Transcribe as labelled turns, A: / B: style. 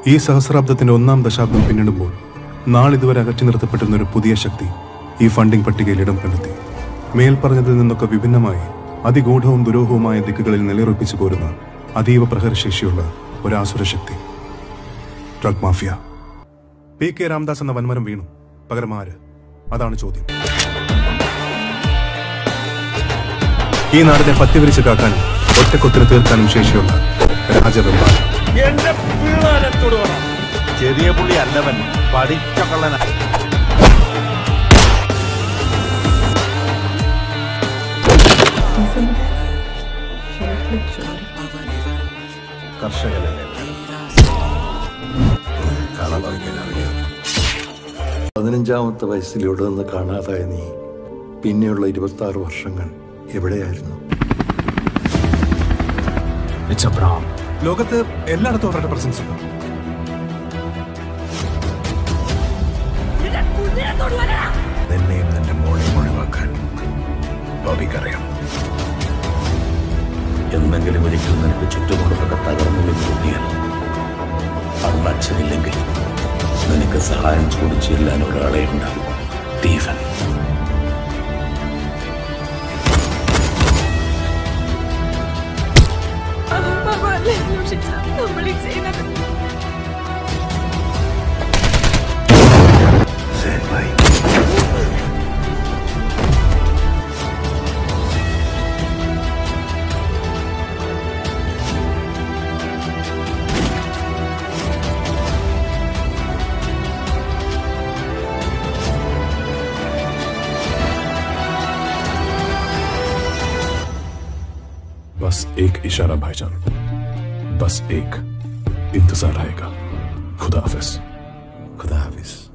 A: ഈ സഹസ്രാബ്ദത്തിന്റെ ഒന്നാം ദശാബ്ദം പിന്നിടുമ്പോൾ നാളിതുവരെ അകറ്റി നിർത്തപ്പെട്ടിരുന്ന ഒരു പുതിയ ശക്തി ഈ ഫണ്ടിംഗ് പട്ടികയിൽ ഇടം കണ്ടെത്തി മേൽപ്പറഞ്ഞതിൽ നിന്നൊക്കെ വിഭിന്നമായി അതിഗൂഢവും ദുരൂഹവുമായ ദിക്കുകളിൽ നിലയുറപ്പിച്ചു പോരുന്ന അതീവ പ്രഹരശേഷിയുള്ള ഒരു ആസുര ശക്തി drug mafia P K Ramdas എന്ന വൻമരം വീണു പകരം ആര് അതാണ് ചോദ്യം ഈ നാടിനെ പത്തിവിരിച്ച് കാക്കാനും ഒറ്റക്കൊത്തിന് തീർക്കാനും ശേഷിയുള്ള രാജവെമ്പാല
B: എന്റെ പിള്ളേരത്തോട് വേണം
C: ചെറിയ പുള്ളി അല്ലവൻ പഠിച്ച കള്ളന
D: കർഷകനല്ലേ കാണാൻ തുടങ്ങിയാൽ അറിയാം പതിനഞ്ചാമത്തെ വയസ്സിൽ ഇവിടെ നിന്ന് കാണാതായ നീ പിന്നെയുള്ള ഇരുപത്തി ആറ് വർഷങ്ങൾ എവിടെയായിരുന്നു
A: ലോകത്ത് എല്ലായിടത്തും അവരുടെ പ്രസൻസ് ഉണ്ട്
C: നിന്നെയും നിന്റെ മോളെയും ഒഴിവാക്കാൻ ബോബിക്കറിയാം
E: എന്തെങ്കിലും ഒരിക്കൽ നിനക്ക് ചുറ്റുമുള്ളതൊക്കെ തകർന്നു എന്ന് തോന്നിയാൽ അന്ന് അച്ഛനില്ലെങ്കിൽ നിനക്ക് സഹായം ചോദിച്ചു ചെല്ലാൻ ഒരാളെ ഉണ്ടാകും സ്റ്റീഫൻ
F: നമ്മൾ ഈ ചെയ്യുന്നത്
A: बस एक इशारा भाईजान बस एक इंतजार रहेगा खुदा हाफिज
D: खुदा हाफिज